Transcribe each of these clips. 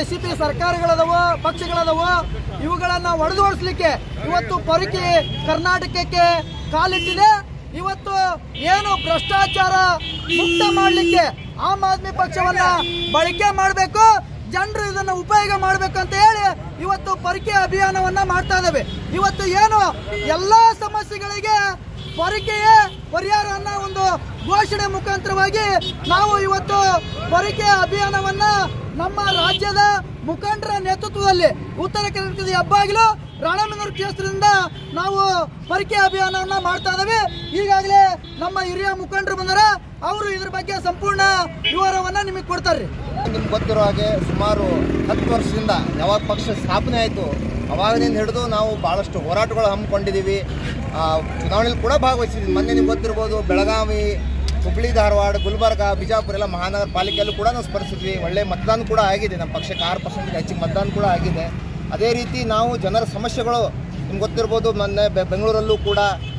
C P ಸರ್ಕಾರಗಳದವು ಪಕ್ಷಗಳದವು ಇವುಗಳನ್ನ ಒಡೆದೋಡಿಸ್ಲಿಕ್ಕೆ ಇವತ್ತು ಪೊರಕಿ ಕರ್ನಾಟಕಕ್ಕೆ ಕಾಲಿಟ್ಟಿದೆ ಇವತ್ತು ಏನು ಭ್ರಷ್ಟಾಚಾರ ಮುಕ್ತ ಮಾಡಲಿಕ್ಕೆ ಆಮ್ ಆದ್ಮಿ ಪಕ್ಷವನ್ನ ಬಳಕೆ ಮಾಡಬೇಕು ಜನರು ಇದನ್ನ ಉಪಯೋಗ ಮಾಡಬೇಕು ಅಂತ ಹೇಳಿ ಇವತ್ತು ಪೊರಕೆ ಅಭಿಯಾನವನ್ನ ಮಾಡ್ತಾ ಇದ್ದೇವೆ ಇವತ್ತು ಏನು ಎಲ್ಲಾ ಸಮಸ್ಯೆಗಳಿಗೆ ಪೊರಕೆಯೇ ಪರಿಹಾರ ಅನ್ನೋ ಒಂದು ಘೋಷಣೆ ಮುಖಾಂತರವಾಗಿ ನಾವು ಇವತ್ತು ಪೊರಕೆ ಅಭಿಯಾನವನ್ನ ನಮ್ಮ ರಾಜ್ಯದ ಮುಖಂಡರ ನೇತೃತ್ವದಲ್ಲಿ ಉತ್ತರ ಕರ್ನಾಟಕದ ಹೆಬ್ಬಾಗಿಲು ರಾಣಮಂಗೂರು ಕ್ಷೇತ್ರದಿಂದ ನಾವು ಪೊರಕೆ ಅಭಿಯಾನವನ್ನ ಮಾಡ್ತಾ ಇದ್ದೇವೆ ಈಗಾಗಲೇ ನಮ್ಮ ಹಿರಿಯ ಮುಖಂಡರು ಬಂದರ ಅವರು ಇದ್ರ ಬಗ್ಗೆ ಸಂಪೂರ್ಣ ವಿವರವನ್ನ ನಿಮಗೆ ಕೊಡ್ತಾರೆ ನಿಮ್ಗೆ ಗೊತ್ತಿರೋ ಹಾಗೆ ಸುಮಾರು ಹತ್ತು ವರ್ಷದಿಂದ ಯಾವಾಗ ಪಕ್ಷ ಸ್ಥಾಪನೆ ಆಯಿತು ಅವಾಗಿನಿಂದ ಹಿಡಿದು ನಾವು ಭಾಳಷ್ಟು ಹೋರಾಟಗಳು ಹಮ್ಮಿಕೊಂಡಿದ್ದೀವಿ ಆ, ಚುನಾವಣೆಯಲ್ಲಿ ಕೂಡ ಭಾಗವಹಿಸಿದ್ವಿ ಮೊನ್ನೆ ನಿಮ್ಗೆ ಗೊತ್ತಿರ್ಬೋದು ಬೆಳಗಾವಿ ಹುಬ್ಳಿ ಧಾರವಾಡ ಗುಲ್ಬರ್ಗ ಬಿಜಾಪುರ ಎಲ್ಲ ಮಹಾನಗರ ಪಾಲಿಕೆಯಲ್ಲೂ ಕೂಡ ನಾವು ಸ್ಪರ್ಶಿಸಿದ್ವಿ ಒಳ್ಳೆ ಮತದಾನ ಕೂಡ ಆಗಿದೆ ನಮ್ಮ ಪಕ್ಷಕ್ಕೆ ಆರು ಪರ್ಸೆಂಟ್ಗೆ ಹೆಚ್ಚಿಗೆ ಮತದಾನ ಕೂಡ ಆಗಿದೆ ಅದೇ ರೀತಿ ನಾವು ಜನರ ಸಮಸ್ಯೆಗಳು ನಿಮ್ಗೆ ಗೊತ್ತಿರ್ಬೋದು ಮೊನ್ನೆ ಬೆ- ಬೆಂಗಳೂರಲ್ಲೂ ಕೂಡ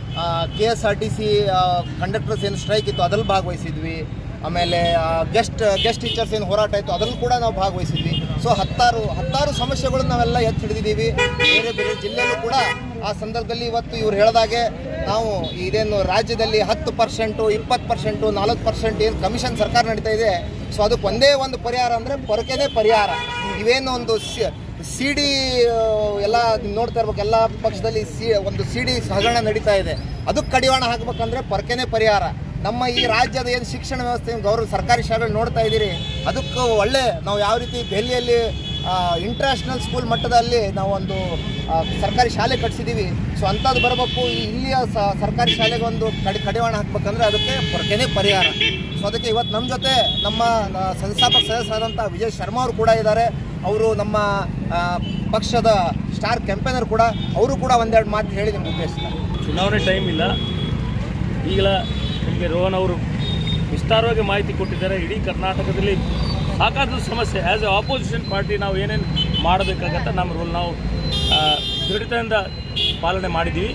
K S R T C conductors ಏನು ಸ್ಟ್ರೈಕ್ ಇತ್ತು ಅದ್ರಲ್ಲಿ ಭಾಗವಹಿಸಿದ್ವಿ ಆಮೇಲೆ ಗೆಸ್ಟ್ ಗೆಸ್ಟ್ ಟೀಚರ್ಸ್ ಏನು ಹೋರಾಟ ಇತ್ತು ಅದ್ರಲ್ಲಿ ಕೂಡ ನಾವು ಭಾಗವಹಿಸಿದ್ವಿ ಸೊ ಹತ್ತಾರು ಹತ್ತಾರು ಸಮಸ್ಯೆಗಳನ್ನ ನಾವೆಲ್ಲ ಎತ್ತಿ ಹಿಡಿದಿದ್ದೀವಿ ಬೇರೆ ಬೇರೆ ಜಿಲ್ಲೆಯಲ್ಲೂ ಕೂಡ ಆ ಸಂದರ್ಭದಲ್ಲಿ ಇವತ್ತು ಇವ್ರು ಹೇಳಿದಾಗೆ ನಾವು ಇದೇನು ರಾಜ್ಯದಲ್ಲಿ ಹತ್ತು ಪರ್ಸೆಂಟು ಇಪ್ಪತ್ತು ಪರ್ಸೆಂಟು ನಾಲ್ಕು ಪರ್ಸೆಂಟ್ ಏನು ಕಮಿಷನ್ ಸರ್ಕಾರ ನಡೀತಾ ಇದೆ ಸೊ ಅದಕ್ಕೆ ಒಂದೇ ಒಂದು ಪರಿಹಾರ ಅಂದರೆ ಪೊರಕೆನೇ ಪರಿಹಾರ ಇವೇನು ಒಂದು ಸಿ ಡಿ ಎಲ್ಲ ನೀವ್ ನೋಡ್ತಾ ಇರ್ಬೇಕು ಎಲ್ಲ ಪಕ್ಷದಲ್ಲಿ ಸಿ ಒಂದು ಸಿ ಡಿ ಹಗರಣ ನಡೀತಾ ಇದೆ ಅದಕ್ಕೆ ಕಡಿವಾಣ ಹಾಕ್ಬೇಕಂದ್ರೆ ಪೊರಕೆನೇ ಪರಿಹಾರ ನಮ್ಮ ಈ ರಾಜ್ಯದ ಏನು ಶಿಕ್ಷಣ ವ್ಯವಸ್ಥೆ ಗೌರವ ಸರ್ಕಾರಿ ಶಾಲೆಗಳು ನೋಡ್ತಾ ಇದ್ದೀರಿ ಅದಕ್ಕೂ ಒಳ್ಳೆ ನಾವು ಯಾವ ರೀತಿ ದೆಹಲಿಯಲ್ಲಿ ಇಂಟರ್ನ್ಯಾಷನಲ್ ಸ್ಕೂಲ್ ಮಟ್ಟದಲ್ಲಿ ನಾವು ಒಂದು ಆ, ಸರ್ಕಾರಿ ಶಾಲೆ ಕಟ್ಸಿದ್ದೀವಿ ಸೊ ಅಂಥದ್ದು ಬರಬೇಕು ಈ ಇಲ್ಲಿಯ ಸ- ಸರ್ಕಾರಿ ಶಾಲೆಗೆ ಒಂದು ಕಡಿ ಕಡಿವಾಣ ಹಾಕ್ಬೇಕಂದ್ರೆ ಅದಕ್ಕೆ ಪೊರಕೆನೇ ಪರಿಹಾರ ಸೊ ಅದಕ್ಕೆ ಇವತ್ತು ನಮ್ಮ ಜೊತೆ ನಮ್ಮ ಆ, ಸಂಸ್ಥಾಪಕ ಸದಸ್ಯರಾದಂಥ ವಿಜಯ್ ಶರ್ಮಾ ಅವರು ಕೂಡ ಇದ್ದಾರೆ ಅವರು ನಮ್ಮ ಆ, ಪಕ್ಷದ ಸ್ಟಾರ್ ಕ್ಯಾಂಪೇನರ್ ಕೂಡ ಅವರು ಕೂಡ ಒಂದೆರಡು ಮಾತು ಹೇಳಿ ನಿಮ್ಗೆ ಉದ್ದೇಶಿಸ್ತಾರೆ ಚುನಾವಣೆ ಟೈಮ್ ಇಲ್ಲ ಈಗಲ ನಿಮಗೆ ರೋಹನ್ ಅವರು ವಿಸ್ತಾರವಾಗಿ ಮಾಹಿತಿ ಕೊಟ್ಟಿದ್ದಾರೆ ಇಡೀ ಕರ್ನಾಟಕದಲ್ಲಿ ಸಾಕಷ್ಟು ಸಮಸ್ಯೆ ಆ್ಯಸ್ ಎ ಆಪೋಸಿಷನ್ ಪಾರ್ಟಿ ನಾವು ಏನೇನು ಮಾಡಬೇಕಾಗತ್ತೆ ನಮ್ಮ ರೋಲ್ ನಾವು ಆ, ದೃಢತೆಯಿಂದ ಪಾಲನೆ ಮಾಡಿದ್ದೀವಿ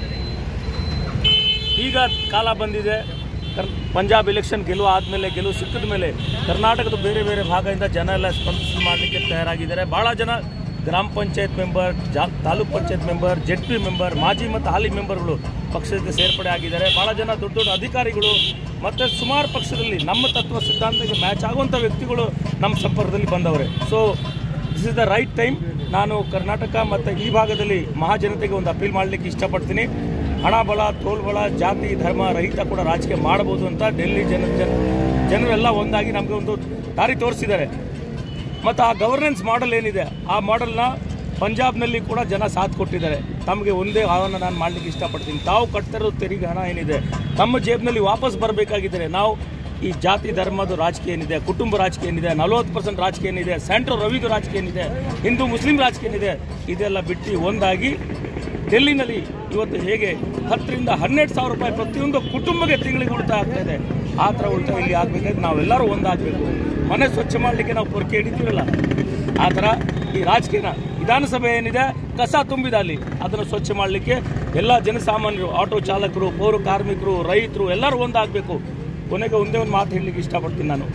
ಈಗ ಕಾಲ ಬಂದಿದೆ ಕರ್ ಪಂಜಾಬ್ ಎಲೆಕ್ಷನ್ ಗೆಲುವು ಆದಮೇಲೆ ಗೆಲುವು ಸಿಕ್ಕಿದ ಮೇಲೆ ಕರ್ನಾಟಕದ ಬೇರೆ ಬೇರೆ ಭಾಗದಿಂದ ಜನ ಎಲ್ಲ ಸ್ಪಂದಿಸಿ ಮಾಡಲಿಕ್ಕೆ ತಯಾರಾಗಿದ್ದಾರೆ ಭಾಳ ಜನ ಗ್ರಾಮ ಪಂಚಾಯತ್ ಮೆಂಬರ್ ಜಾ taluk panchayat member Z P member ಮಾಜಿ ಮತ್ತು ಹಾಲಿ ಮೆಂಬರ್ಗಳು ಪಕ್ಷಕ್ಕೆ ಸೇರ್ಪಡೆ ಆಗಿದ್ದಾರೆ ಭಾಳ ಜನ ದೊಡ್ಡ ದೊಡ್ಡ ಅಧಿಕಾರಿಗಳು ಮತ್ತು ಸುಮಾರು ಪಕ್ಷದಲ್ಲಿ ನಮ್ಮ ತತ್ವ ಸಿದ್ಧಾಂತಕ್ಕೆ ಮ್ಯಾಚ್ ಆಗುವಂಥ ವ್ಯಕ್ತಿಗಳು ನಮ್ಮ ಸಂಪರ್ಕದಲ್ಲಿ ಬಂದವರೆ so this is the right time ನಾನು ಕರ್ನಾಟಕ ಮತ್ತು ಈ ಭಾಗದಲ್ಲಿ ಮಹಾಜನತೆಗೆ ಒಂದು ಅಪೀಲ್ ಮಾಡಲಿಕ್ಕೆ ಇಷ್ಟಪಡ್ತೀನಿ ಹಣ ಬಲ ತೋಲ್ಬಲ ಜಾತಿ ಧರ್ಮ ರಹಿತ ಕೂಡ ರಾಜಕೀಯ ಮಾಡ್ಬೋದು ಅಂತ ಡೆಲ್ಲಿ ಜನ ಜನ ಜನರೆಲ್ಲ ಒಂದಾಗಿ ನಮಗೆ ಒಂದು ದಾರಿ ತೋರಿಸಿದ್ದಾರೆ ಮತ್ತು ಆ ಗವರ್ನೆನ್ಸ್ ಮಾಡೆಲ್ ಏನಿದೆ ಆ ಮಾಡೆಲ್ನ ಪಂಜಾಬ್ನಲ್ಲಿ ಕೂಡ ಜನ ಸಾಥ್ ಕೊಟ್ಟಿದ್ದಾರೆ ತಮಗೆ ಒಂದೇ ಆಹ್ವಾನ ನಾನು ಮಾಡಲಿಕ್ಕೆ ಇಷ್ಟಪಡ್ತೀನಿ ತಾವು ಕಟ್ತಿರೋ ತೆರಿಗೆ ಹಣ ಏನಿದೆ ತಮ್ಮ ಜೇಬ್ನಲ್ಲಿ ವಾಪಸ್ ಬರಬೇಕಾಗಿದ್ದರೆ ನಾವು ಈ ಜಾತಿ ಧರ್ಮದ ರಾಜಕೀಯ ಏನಿದೆ ಕುಟುಂಬ ರಾಜಕೀಯ ಏನಿದೆ ನಲವತ್ತು ಪರ್ಸೆಂಟ್ ರಾಜಕೀಯ ಏನಿದೆ ಸೆಂಟ್ರಲ್ ರವಿದು ರಾಜಕೀಯ ಏನಿದೆ ಹಿಂದೂ ಮುಸ್ಲಿಂ ರಾಜಕೀಯ ಏನಿದೆ ಇದೆಲ್ಲ ಬಿಟ್ಟು ಒಂದಾಗಿ ಡೆಲ್ಲಿನಲ್ಲಿ ಇವತ್ತು ಹೇಗೆ ಹತ್ತರಿಂದ ಹನ್ನೆರಡು ಸಾವಿರ ರೂಪಾಯಿ ಪ್ರತಿಯೊಂದು ಕುಟುಂಬಕ್ಕೆ ತಿಂಗಳಿಗೆ ಉಳಿತಾಯ ಆಗ್ತಾ ಇದೆ ಆ ಥರ ಉಳಿತಾಯ ಇಲ್ಲಿ ಆಗಬೇಕಾದ್ರೆ ನಾವೆಲ್ಲರೂ ಒಂದಾಗಬೇಕು ಮನೆ ಸ್ವಚ್ಛ ಮಾಡಲಿಕ್ಕೆ ನಾವು ಪೊರಕೆ ಹಿಡಿತೀವಲ್ಲ ಆ ಥರ ಈ ರಾಜಕೀಯನ ವಿಧಾನಸಭೆ ಏನಿದೆ ಕಸ ತುಂಬಿದ ಅಲ್ಲಿ ಅದನ್ನು ಸ್ವಚ್ಛ ಮಾಡಲಿಕ್ಕೆ ಎಲ್ಲ ಜನಸಾಮಾನ್ಯರು ಆಟೋ ಚಾಲಕರು ಪೌರ ಕಾರ್ಮಿಕರು ರೈತರು ಎಲ್ಲರೂ ಒಂದಾಗಬೇಕು ಕೊನೆಗೆ ಒಂದೇ ಒಂದು ಮಾತು ಹೇಳಲಿಕ್ಕೆ ಇಷ್ಟಪಡ್ತೀನಿ ನಾನು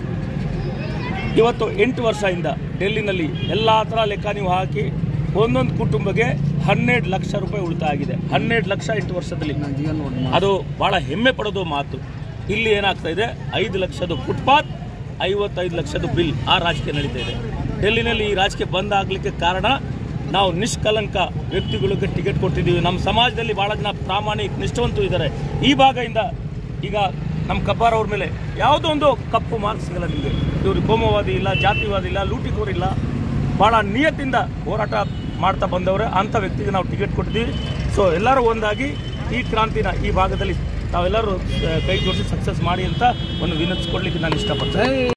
ಇವತ್ತು ಎಂಟು ವರ್ಷದಿಂದ ಡೆಲ್ಲಿನಲ್ಲಿ ಎಲ್ಲ ಥರ ಲೆಕ್ಕ ನೀವು ಹಾಕಿ ಒಂದೊಂದು ಕುಟುಂಬಕ್ಕೆ ಹನ್ನೆರಡು ಲಕ್ಷ ರೂಪಾಯಿ ಉಳಿತಾಯ ಆಗಿದೆ ಹನ್ನೆರಡು ಲಕ್ಷ ಎಂಟು ವರ್ಷದಲ್ಲಿ ಅದು ಭಾಳ ಹೆಮ್ಮೆ ಪಡೋದು ಮಾತು ಇಲ್ಲಿ ಏನಾಗ್ತಾ ಇದೆ ಐದು ಲಕ್ಷದ ಫುಟ್ಪಾತ್ ಐವತ್ತೈದು ಲಕ್ಷದ ಬಿಲ್ ಆ ರಾಜಕೀಯ ನಡೀತಾ ಇದೆ ಡೆಲ್ಲಿನಲ್ಲಿ ಈ ರಾಜಕೀಯ ಬಂದ್ ಆಗಲಿಕ್ಕೆ ಕಾರಣ ನಾವು ನಿಷ್ಕಲಂಕ ವ್ಯಕ್ತಿಗಳಿಗೆ ಟಿಕೆಟ್ ಕೊಟ್ಟಿದ್ದೀವಿ ನಮ್ಮ ಸಮಾಜದಲ್ಲಿ ಭಾಳ ಜನ ಪ್ರಾಮಾಣಿಕ ನಿಷ್ಠವಂತರು ಇದ್ದಾರೆ ಈ ಭಾಗದಿಂದ ಈಗ ನಮ್ಮ ಕಬ್ಬಾರ್ ಅವ್ರ ಮೇಲೆ ಯಾವುದೋ ಒಂದು ಕಪ್ಪು ಮಾರ್ಕ್ಸ್ ಸಿಗಲ್ಲ ನಿಮಗೆ ಇವರು ಕೋಮವಾದಿ ಇಲ್ಲ ಜಾತಿವಾದಿ ಇಲ್ಲ ಲೂಟಿಕೋರಿಲ್ಲ ಭಾಳ ನಿಯತ್ತಿಂದ ಹೋರಾಟ ಮಾಡ್ತಾ ಬಂದವರು ಅಂಥ ವ್ಯಕ್ತಿಗೆ ನಾವು ಟಿಕೆಟ್ ಕೊಟ್ಟಿದ್ದೀವಿ ಸೊ ಎಲ್ಲರೂ ಒಂದಾಗಿ ಈ ಕ್ರಾಂತಿನ ಈ ಭಾಗದಲ್ಲಿ ತಾವೆಲ್ಲರೂ ಆ, ಕೈ ಜೋಡಿಸಿ ಸಕ್ಸಸ್ ಮಾಡಿ ಅಂತ ಒಂದು ವಿನಂತಿಸ್ಕೊಡ್ಲಿಕ್ಕೆ ನಾನು ಇಷ್ಟಪಡ್ತೇನೆ